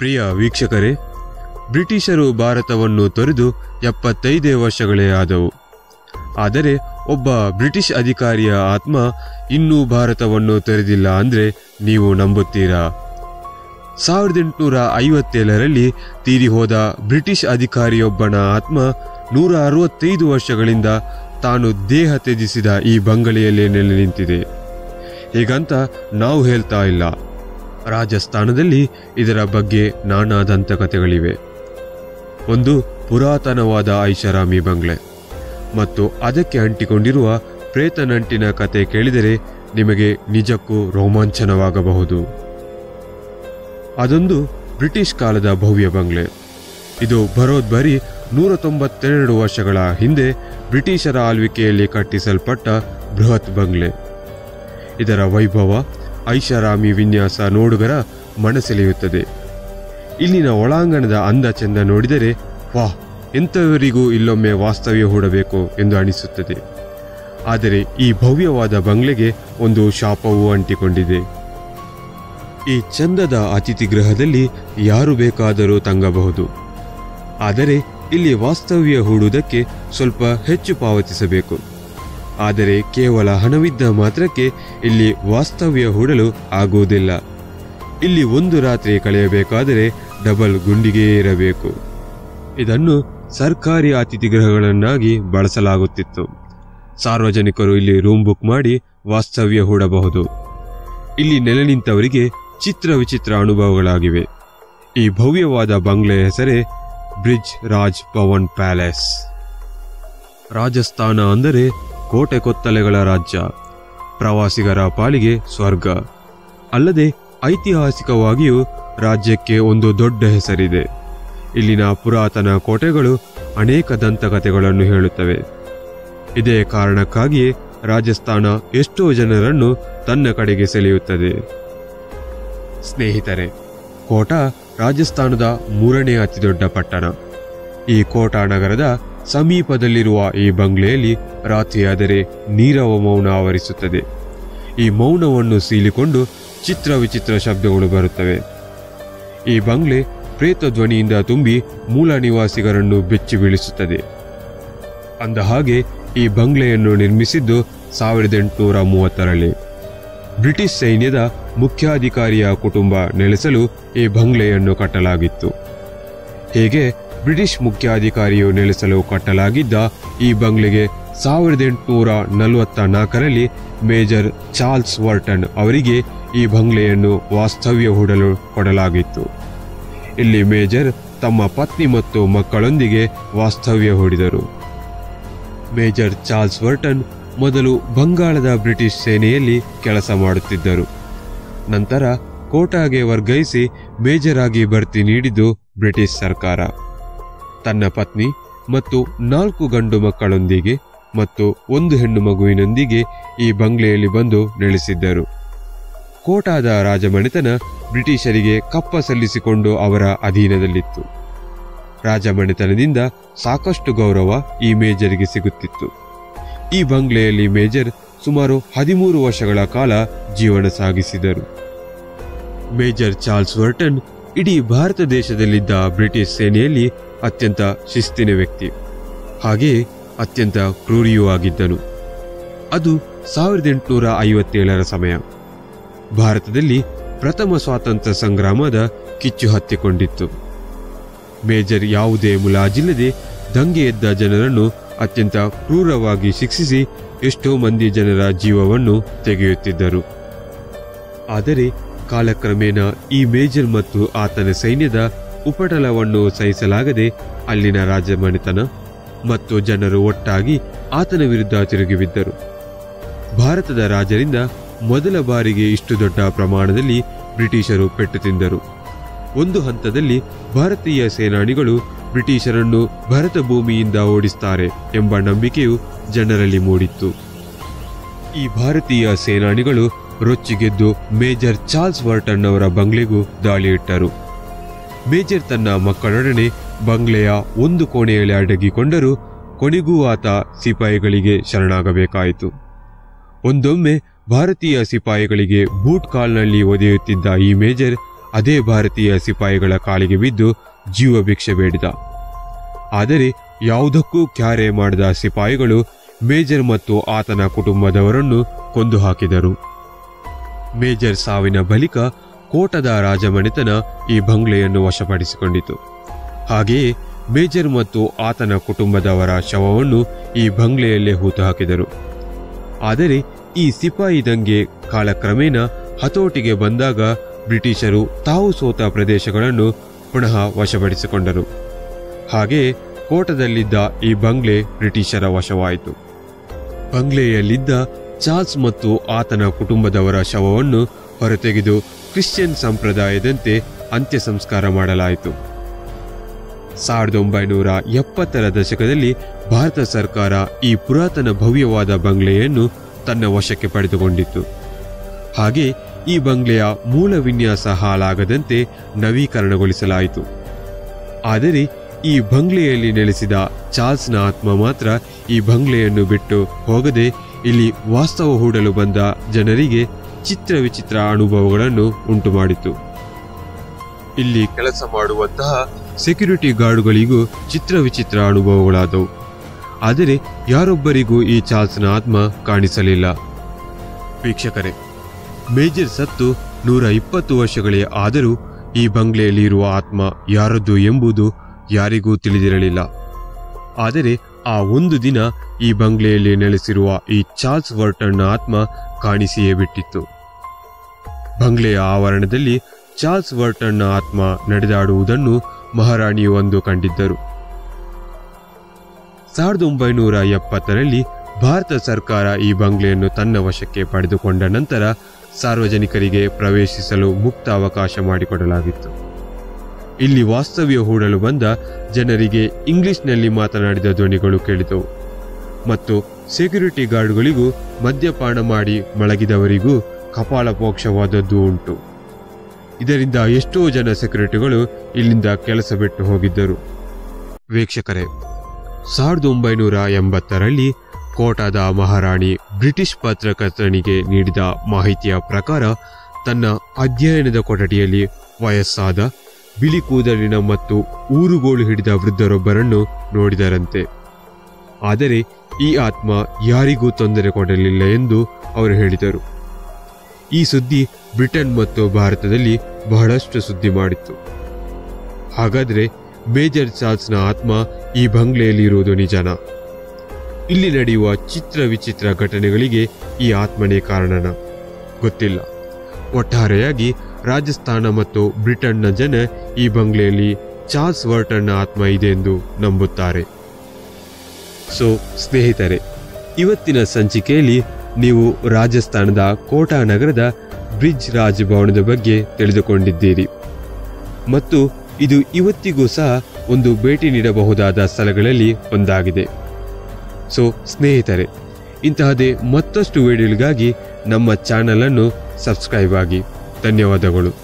ಪ್ರಿಯ ವೀಕ್ಷಕರೇ ಬ್ರಿಟಿಷರು ಭಾರತವನ್ನು ತೊರೆದು ಎಪ್ಪತ್ತೈದೇ ವರ್ಷಗಳೇ ಆದವು ಆದರೆ ಒಬ್ಬ ಬ್ರಿಟಿಷ್ ಅಧಿಕಾರಿಯ ಆತ್ಮ ಇನ್ನೂ ಭಾರತವನ್ನು ತೊರೆದಿಲ್ಲ ಅಂದ್ರೆ ನೀವು ನಂಬುತ್ತೀರಾ ಸಾವಿರದ ಎಂಟುನೂರ ಐವತ್ತೇಳರಲ್ಲಿ ತೀರಿ ಹೋದ ಬ್ರಿಟಿಷ್ ಅಧಿಕಾರಿಯೊಬ್ಬನ ಆತ್ಮ ನೂರ ಅರವತ್ತೈದು ವರ್ಷಗಳಿಂದ ತಾನು ದೇಹ ತ್ಯಜಿಸಿದ ಈ ಬಂಗಲೆಯಲ್ಲೇ ನೆಲೆ ನಿಂತಿದೆ ಹೀಗಂತ ನಾವು ಹೇಳ್ತಾ ಇಲ್ಲ ರಾಜಸ್ಥಾನದಲ್ಲಿ ಇದರ ಬಗ್ಗೆ ನಾನಾ ದಂತಕಥೆಗಳಿವೆ ಒಂದು ಪುರಾತನವಾದ ಐಷಾರಾಮಿ ಬಂಗ್ಲೆ ಮತ್ತು ಅದಕ್ಕೆ ಅಂಟಿಕೊಂಡಿರುವ ಪ್ರೇತನಂಟಿನ ಕತೆ ಕೇಳಿದರೆ ನಿಮಗೆ ನಿಜಕ್ಕೂ ರೋಮಾಂಚನವಾಗಬಹುದು ಅದೊಂದು ಬ್ರಿಟಿಷ್ ಕಾಲದ ಭವ್ಯ ಬಂಗ್ಲೆ ಇದು ಬರೋದ್ಬರಿ ನೂರ ತೊಂಬತ್ತೆರಡು ವರ್ಷಗಳ ಹಿಂದೆ ಬ್ರಿಟಿಷರ ಆಳ್ವಿಕೆಯಲ್ಲಿ ಕಟ್ಟಿಸಲ್ಪಟ್ಟ ಬೃಹತ್ ಬಂಗ್ಲೆ ಇದರ ವೈಭವ ಐಷಾರಾಮಿ ವಿನ್ಯಾಸ ನೋಡುಗರ ಮನಸೆಳೆಯುತ್ತದೆ ಇಲ್ಲಿನ ಒಳಾಂಗಣದ ಅಂದ ಚೆಂದ ನೋಡಿದರೆ ವಾಹ್ ಎಂಥವರಿಗೂ ಇಲ್ಲೊಮ್ಮೆ ವಾಸ್ತವ್ಯ ಹೂಡಬೇಕು ಎಂದು ಅನಿಸುತ್ತದೆ ಆದರೆ ಈ ಭವ್ಯವಾದ ಬಂಗ್ಲೆಗೆ ಒಂದು ಶಾಪವೂ ಅಂಟಿಕೊಂಡಿದೆ ಈ ಚಂದದ ಅತಿಥಿ ಗೃಹದಲ್ಲಿ ಯಾರು ಬೇಕಾದರೂ ತಂಗಬಹುದು ಆದರೆ ಇಲ್ಲಿ ವಾಸ್ತವ್ಯ ಹೂಡುವುದಕ್ಕೆ ಸ್ವಲ್ಪ ಹೆಚ್ಚು ಪಾವತಿಸಬೇಕು ಆದರೆ ಕೇವಲ ಹಣವಿದ್ದ ಮಾತ್ರಕ್ಕೆ ಇಲ್ಲಿ ವಾಸ್ತವ್ಯ ಹೂಡಲು ಆಗುವುದಿಲ್ಲ ಇಲ್ಲಿ ಒಂದು ರಾತ್ರಿ ಕಳೆಯಬೇಕಾದರೆ ಡಬಲ್ ಗುಂಡಿಗೆ ಇರಬೇಕು ಇದನ್ನು ಸರ್ಕಾರಿ ಅತಿಥಿ ಗೃಹಗಳನ್ನಾಗಿ ಬಳಸಲಾಗುತ್ತಿತ್ತು ಸಾರ್ವಜನಿಕರು ಇಲ್ಲಿ ರೂಮ್ ಬುಕ್ ಮಾಡಿ ವಾಸ್ತವ್ಯ ಹೂಡಬಹುದು ಇಲ್ಲಿ ನೆಲೆ ನಿಂತವರಿಗೆ ಚಿತ್ರ ವಿಚಿತ್ರ ಅನುಭವಗಳಾಗಿವೆ ಈ ಭವ್ಯವಾದ ಬಂಗ್ಲೆಯ ಹೆಸರೇ ಬ್ರಿಡ್ಜ್ ರಾಜ್ ಭವನ್ ಪ್ಯಾಲೇಸ್ ರಾಜಸ್ಥಾನ ಅಂದರೆ ಕೋಟೆ ಕೊತ್ತಲೆಗಳ ರಾಜ್ಯ ಪ್ರವಾಸಿಗರ ಪಾಲಿಗೆ ಸ್ವರ್ಗ ಅಲ್ಲದೆ ಐತಿಹಾಸಿಕವಾಗಿಯೂ ರಾಜ್ಯಕ್ಕೆ ಒಂದು ದೊಡ್ಡ ಹೆಸರಿದೆ ಇಲ್ಲಿನ ಪುರಾತನ ಕೋಟೆಗಳು ಅನೇಕ ದಂತಕಥೆಗಳನ್ನು ಹೇಳುತ್ತವೆ ಇದೇ ಕಾರಣಕ್ಕಾಗಿಯೇ ರಾಜಸ್ಥಾನ ಎಷ್ಟೋ ಜನರನ್ನು ತನ್ನ ಕಡೆಗೆ ಸೆಳೆಯುತ್ತದೆ ಸ್ನೇಹಿತರೆ ಕೋಟಾ ರಾಜಸ್ಥಾನದ ಮೂರನೇ ಅತಿದೊಡ್ಡ ಪಟ್ಟಣ ಈ ಕೋಟಾ ನಗರದ ಸಮೀಪದಲ್ಲಿರುವ ಈ ಬಂಗ್ಲೆಯಲ್ಲಿ ರಾತ್ರಿಯಾದರೆ ನೀರವ ಮೌನ ಆವರಿಸುತ್ತದೆ ಈ ಮೌನವನ್ನು ಸೀಲಿಕೊಂಡು ಚಿತ್ರ ವಿಚಿತ್ರ ಶಬ್ದಗಳು ಬರುತ್ತವೆ ಈ ಬಂಗ್ಲೆ ಪ್ರೇತ ಧ್ವನಿಯಿಂದ ತುಂಬಿ ಮೂಲ ನಿವಾಸಿಗರನ್ನು ಬೆಚ್ಚಿ ಬೀಳಿಸುತ್ತದೆ ಅಂದ ಹಾಗೆ ಈ ಬಂಗ್ಲೆಯನ್ನು ನಿರ್ಮಿಸಿದ್ದು ಸಾವಿರದ ಎಂಟುನೂರ ಮೂವತ್ತರಲ್ಲಿ ಬ್ರಿಟಿಷ್ ಸೈನ್ಯದ ಮುಖ್ಯಾಧಿಕಾರಿಯ ಕುಟುಂಬ ನೆಲೆಸಲು ಈ ಬಂಗ್ಲೆಯನ್ನು ಕಟ್ಟಲಾಗಿತ್ತು ಹೀಗೆ ಬ್ರಿಟಿಷ್ ಮುಖ್ಯಾಧಿಕಾರಿಯು ನೆಲೆಸಲು ಕಟ್ಟಲಾಗಿದ್ದ ಈ ಬಂಗ್ಲೆಗೆ ಸಾವಿರದ ಎಂಟುನೂರ ನಲವತ್ತ ನಾಲ್ಕರಲ್ಲಿ ಮೇಜರ್ ಚಾರ್ಲ್ಸ್ ವರ್ಟನ್ ಅವರಿಗೆ ಈ ಬಂಗ್ಲೆಯನ್ನು ವಾಸ್ತವ್ಯ ಹೂಡಲು ಕೊಡಲಾಗಿತ್ತು ಇಲ್ಲಿ ಮೇಜರ್ ತಮ್ಮ ಪತ್ನಿ ಮತ್ತು ಮಕ್ಕಳೊಂದಿಗೆ ವಾಸ್ತವ್ಯ ಹೂಡಿದರು ಮೇಜರ್ ಚಾರ್ಲ್ಸ್ ವರ್ಟನ್ ಮೊದಲು ಬಂಗಾಳದ ಬ್ರಿಟಿಷ್ ಸೇನೆಯಲ್ಲಿ ಕೆಲಸ ಮಾಡುತ್ತಿದ್ದರು ನಂತರ ಕೋಟಾಗೆ ವರ್ಗಾಯಿಸಿ ಮೇಜರ್ ಆಗಿ ಭರ್ತಿ ನೀಡಿದ್ದು ಬ್ರಿಟಿಷ್ ಸರ್ಕಾರ ತನ್ನ ಪತ್ನಿ ಮತ್ತು ನಾಲ್ಕು ಗಂಡು ಮಕ್ಕಳೊಂದಿಗೆ ಮತ್ತು ಒಂದು ಹೆಣ್ಣು ಮಗುವಿನೊಂದಿಗೆ ಈ ಬಂಗ್ಲೆಯಲ್ಲಿ ಬಂದು ನೆಲೆಸಿದ್ದರು ಕೋಟಾದ ರಾಜಮನೆತನ ಬ್ರಿಟಿಷರಿಗೆ ಕಪ್ಪ ಸಲ್ಲಿಸಿಕೊಂಡು ಅವರ ಅಧೀನದಲ್ಲಿತ್ತು ರಾಜಮನೆತನದಿಂದ ಸಾಕಷ್ಟು ಗೌರವ ಈ ಮೇಜರ್ಗೆ ಸಿಗುತ್ತಿತ್ತು ಈ ಬಂಗ್ಲೆಯಲ್ಲಿ ಮೇಜರ್ ಸುಮಾರು ಹದಿಮೂರು ವರ್ಷಗಳ ಕಾಲ ಜೀವನ ಸಾಗಿಸಿದರು ಮೇಜರ್ ಚಾರ್ಲ್ಸ್ ವರ್ಟನ್ ಇಡೀ ಭಾರತ ದೇಶದಲ್ಲಿದ್ದ ಬ್ರಿಟಿಷ್ ಸೇನೆಯಲ್ಲಿ ಅತ್ಯಂತ ಶಿಸ್ತಿನ ವ್ಯಕ್ತಿ ಹಾಗೆಯೇ ಅತ್ಯಂತ ಕ್ರೂರಿಯೂ ಆಗಿದ್ದನು ಅದು ಸಾವಿರದ ಎಂಟುನೂರ ಐವತ್ತೇಳರ ಸಮಯ ಭಾರತದಲ್ಲಿ ಪ್ರಥಮ ಸ್ವಾತಂತ್ರ್ಯ ಸಂಗ್ರಾಮದ ಕಿಚ್ಚು ಹತ್ತಿಕೊಂಡಿತ್ತು ಮೇಜರ್ ಯಾವುದೇ ಮುಲಾಜಿಲ್ಲದೆ ದಂಗೆ ಎದ್ದ ಜನರನ್ನು ಅತ್ಯಂತ ಕ್ರೂರವಾಗಿ ಶಿಕ್ಷಿಸಿ ಎಷ್ಟೋ ಮಂದಿ ಜನರ ಜೀವವನ್ನು ತೆಗೆಯುತ್ತಿದ್ದರು ಆದರೆ ಕಾಲಕ್ರಮೇಣ ಈ ಮೇಜರ್ ಮತ್ತು ಆತನ ಸೈನ್ಯದ ಉಪಟಳವನ್ನು ಸಹಿಸಲಾಗದೆ ಅಲ್ಲಿನ ರಾಜಮನೆತನ ಮತ್ತು ಜನರು ಒಟ್ಟಾಗಿ ಆತನ ವಿರುದ್ಧ ತಿರುಗಿಬಿದ್ದರು ಭಾರತದ ರಾಜರಿಂದ ಮೊದಲ ಬಾರಿಗೆ ಇಷ್ಟು ದೊಡ್ಡ ಪ್ರಮಾಣದಲ್ಲಿ ಬ್ರಿಟಿಷರು ಪೆಟ್ಟು ತಿಂದರು ಒಂದು ಹಂತದಲ್ಲಿ ಭಾರತೀಯ ಸೇನಾನಿಗಳು ಬ್ರಿಟಿಷರನ್ನು ಭರತ ಭೂಮಿಯಿಂದ ಓಡಿಸ್ತಾರೆ ಎಂಬ ನಂಬಿಕೆಯು ಜನರಲ್ಲಿ ಮೂಡಿತ್ತು ಈ ಭಾರತೀಯ ಸೇನಾನಿಗಳು ರೊಚ್ಚಿಗೆದ್ದು ಮೇಜರ್ ಚಾರ್ಲ್ಸ್ ವರ್ಟನ್ ಅವರ ಬಂಗ್ಲೆಗೂ ದಾಳಿ ಇಟ್ಟರು ಮೇಜರ್ ತನ್ನ ಮಕ್ಕಳೊಡನೆ ಬಂಗ್ಲೆಯ ಒಂದು ಕೋಣೆಯಲ್ಲಿ ಅಡಗಿಕೊಂಡರೂ ಕೊನೆಗೂ ಆತ ಸಿಪಾಯಿಗಳಿಗೆ ಶರಣಾಗಬೇಕಾಯಿತು ಒಂದೊಮ್ಮೆ ಭಾರತೀಯ ಸಿಪಾಯಿಗಳಿಗೆ ಬೂಟ್ ಕಾಲ್ನಲ್ಲಿ ಒದೆಯುತ್ತಿದ್ದ ಈ ಮೇಜರ್ ಅದೇ ಭಾರತೀಯ ಸಿಪಾಯಿಗಳ ಕಾಲಿಗೆ ಬಿದ್ದು ಜೀವ ಭಿಕ್ಷೆ ಬೇಡಿದ ಆದರೆ ಯಾವುದಕ್ಕೂ ಕ್ಯಾರೆ ಮಾಡದ ಸಿಪಾಯಿಗಳು ಮೇಜರ್ ಮತ್ತು ಆತನ ಕುಟುಂಬದವರನ್ನು ಕೊಂದು ಹಾಕಿದರು ಮೇಜರ್ ಸಾವಿನ ಬಳಿಕ ಕೋಟದ ರಾಜಮನೆತನ ಈ ಬಂಗ್ಲೆಯನ್ನು ವಶಪಡಿಸಿಕೊಂಡಿತು ಹಾಗೆಯೇ ಮೇಜರ್ ಮತ್ತು ಆತನ ಕುಟುಂಬದವರ ಶವವನ್ನು ಈ ಬಂಗ್ಲೆಯಲ್ಲೇ ಹೂತು ಹಾಕಿದರು ಆದರೆ ಈ ಸಿಪಾಯಿ ದಂಗೆ ಕಾಲಕ್ರಮೇಣ ಹತೋಟಿಗೆ ಬಂದಾಗ ಬ್ರಿಟಿಷರು ತಾವು ಸೋತ ಪ್ರದೇಶಗಳನ್ನು ಪುನಃ ವಶಪಡಿಸಿಕೊಂಡರು ಹಾಗೆಯೇ ಕೋಟದಲ್ಲಿದ್ದ ಈ ಬಂಗ್ಲೆ ಬ್ರಿಟಿಷರ ವಶವಾಯಿತು ಬಂಗ್ಲೆಯಲ್ಲಿದ್ದ ಚಾರ್ಲ್ಸ್ ಮತ್ತು ಆತನ ಕುಟುಂಬದವರ ಶವವನ್ನು ಹೊರತೆಗೆದು ಕ್ರಿಶ್ಚಿಯನ್ ಸಂಪ್ರದಾಯದಂತೆ ಅಂತ್ಯ ಸಂಸ್ಕಾರ ಮಾಡಲಾಯಿತು ಸಾವಿರದ ಒಂಬೈನೂರ ಎಪ್ಪತ್ತರ ದಶಕದಲ್ಲಿ ಭಾರತ ಸರ್ಕಾರ ಈ ಪುರಾತನ ಭವ್ಯವಾದ ಬಂಗ್ಲೆಯನ್ನು ತನ್ನ ವಶಕ್ಕೆ ಪಡೆದುಕೊಂಡಿತ್ತು ಹಾಗೆ ಈ ಬಂಗ್ಲೆಯ ಮೂಲ ವಿನ್ಯಾಸ ಹಾಳಾಗದಂತೆ ನವೀಕರಣಗೊಳಿಸಲಾಯಿತು ಆದರೆ ಈ ಬಂಗ್ಲೆಯಲ್ಲಿ ನೆಲೆಸಿದ ಚಾರ್ಲ್ಸ್ನ ಆತ್ಮ ಮಾತ್ರ ಈ ಬಂಗ್ಲೆಯನ್ನು ಬಿಟ್ಟು ಹೋಗದೆ ಇಲ್ಲಿ ವಾಸ್ತವ ಹೂಡಲು ಬಂದ ಜನರಿಗೆ ಚಿತ್ರ ವಿಚಿತ್ರ ಅನುಭವಗಳನ್ನು ಉಂಟುಮಾಡಿತು ಇಲ್ಲಿ ಕೆಲಸ ಮಾಡುವಂತಹ ಸೆಕ್ಯೂರಿಟಿ ಗಾರ್ಡ್ಗಳಿಗೂ ಚಿತ್ರ ವಿಚಿತ್ರ ಅನುಭವಗಳಾದವು ಆದರೆ ಯಾರೊಬ್ಬರಿಗೂ ಈ ಚಾರ್ಲ್ಸ್ನ ಆತ್ಮ ಕಾಣಿಸಲಿಲ್ಲ ವೀಕ್ಷಕರೇ ಮೇಜರ್ ಸತ್ತು ನೂರ ಇಪ್ಪತ್ತು ವರ್ಷಗಳೇ ಆದರೂ ಈ ಬಂಗ್ಲೆಯಲ್ಲಿ ಇರುವ ಆತ್ಮ ಯಾರದ್ದು ಎಂಬುದು ಯಾರಿಗೂ ತಿಳಿದಿರಲಿಲ್ಲ ಆದರೆ ಆ ಒಂದು ದಿನ ಈ ಬಂಗ್ಲೆಯಲ್ಲಿ ನೆಲೆಸಿರುವ ಈ ಚಾರ್ಲ್ಸ್ ವರ್ಟನ್ನ ಆತ್ಮ ಕಾಣಿಸಿಯೇ ಬಿಟ್ಟಿತ್ತು ಬಂಗ್ಲೆಯ ಆವರಣದಲ್ಲಿ ಚಾರ್ಲ್ಸ್ ವರ್ಟನ್ನ ಆತ್ಮ ನಡೆದಾಡುವುದನ್ನು ಮಹಾರಾಣಿಯು ಒಂದು ಕಂಡಿದ್ದರು ಸಾವಿರದ ಒಂಬೈನೂರ ಎಪ್ಪತ್ತರಲ್ಲಿ ಭಾರತ ಸರ್ಕಾರ ಈ ಬಂಗ್ಲೆಯನ್ನು ತನ್ನ ವಶಕ್ಕೆ ಪಡೆದುಕೊಂಡ ನಂತರ ಸಾರ್ವಜನಿಕರಿಗೆ ಪ್ರವೇಶಿಸಲು ಮುಕ್ತ ಅವಕಾಶ ಮಾಡಿಕೊಡಲಾಗಿತ್ತು ಇಲ್ಲಿ ವಾಸ್ತವ್ಯ ಹೂಡಲು ಬಂದ ಜನರಿಗೆ ಇಂಗ್ಲಿಷ್ನಲ್ಲಿ ಮಾತನಾಡಿದ ಧ್ವನಿಗಳು ಕೇಳಿದವು ಮತ್ತು ಸೆಕ್ಯೂರಿಟಿ ಗಾರ್ಡ್ಗಳಿಗೂ ಮದ್ಯಪಾನ ಮಾಡಿ ಮಲಗಿದವರಿಗೂ ಕಪಾಳಪೋಕ್ಷವಾದದ್ದು ಉಂಟು ಇದರಿಂದ ಎಷ್ಟೋ ಜನ ಸೆಕ್ಯೂರಿಟಿಗಳು ಇಲ್ಲಿಂದ ಕೆಲಸ ಬಿಟ್ಟು ಹೋಗಿದ್ದರು ವೀಕ್ಷಕರೇ ಸಾವಿರದ ಒಂಬೈನೂರ ಎಂಬತ್ತರಲ್ಲಿ ಕೋಟಾದ ಮಹಾರಾಣಿ ಬ್ರಿಟಿಷ್ ಪತ್ರಕರ್ತನಿಗೆ ನೀಡಿದ ಮಾಹಿತಿಯ ಪ್ರಕಾರ ತನ್ನ ಅಧ್ಯಯನದ ಕೊಠಡಿಯಲ್ಲಿ ವಯಸ್ಸಾದ ಬಿಳಿ ಕೂದಲಿನ ಮತ್ತು ಊರುಗೋಳು ಹಿಡಿದ ವೃದ್ಧರೊಬ್ಬರನ್ನು ನೋಡಿದರಂತೆ ಆದರೆ ಈ ಆತ್ಮ ಯಾರಿಗೂ ತೊಂದರೆ ಕೊಡಲಿಲ್ಲ ಎಂದು ಅವರು ಹೇಳಿದರು ಈ ಸುದ್ದಿ ಬ್ರಿಟನ್ ಮತ್ತು ಭಾರತದಲ್ಲಿ ಬಹಳಷ್ಟು ಸುದ್ದಿ ಮಾಡಿತ್ತು ಹಾಗಾದ್ರೆ ಮೇಜರ್ ಚಾರ್ಲ್ಸ್ನ ಆತ್ಮ ಈ ಬಂಗ್ಲೆಯಲ್ಲಿ ಇರುವುದು ನಿಜನ ಇಲ್ಲಿ ನಡೆಯುವ ಚಿತ್ರ ವಿಚಿತ್ರ ಘಟನೆಗಳಿಗೆ ಈ ಆತ್ಮನೇ ಕಾರಣನ ಗೊತ್ತಿಲ್ಲ ಒಟ್ಟಾರೆಯಾಗಿ ರಾಜಸ್ಥಾನ ಮತ್ತು ಬ್ರಿಟನ್ನ ಜನ ಈ ಬಂಗ್ಲೆಯಲ್ಲಿ ಚಾರ್ಲ್ಸ್ ವರ್ಟನ್ನ ಆತ್ಮ ಇದೆ ಎಂದು ನಂಬುತ್ತಾರೆ ಸೊ ಸ್ನೇಹಿತರೆ ಇವತ್ತಿನ ಸಂಚಿಕೆಯಲ್ಲಿ ನೀವು ರಾಜಸ್ಥಾನದ ಕೋಟಾ ನಗರದ ಬ್ರಿಡ್ಜ್ ರಾಜ್ ಭವನದ ಬಗ್ಗೆ ತಿಳಿದುಕೊಂಡಿದ್ದೀರಿ ಮತ್ತು ಇದು ಇವತ್ತಿಗೂ ಸಹ ಒಂದು ಭೇಟಿ ನೀಡಬಹುದಾದ ಸ್ಥಳಗಳಲ್ಲಿ ಒಂದಾಗಿದೆ ಸೊ ಸ್ನೇಹಿತರೆ ಇಂತಹದೇ ಮತ್ತಷ್ಟು ವಿಡಿಯೋಗಳಿಗಾಗಿ ನಮ್ಮ ಚಾನಲ್ ಅನ್ನು ಸಬ್ಸ್ಕ್ರೈಬ್ ಆಗಿ ಧನ್ಯವಾದಗಳು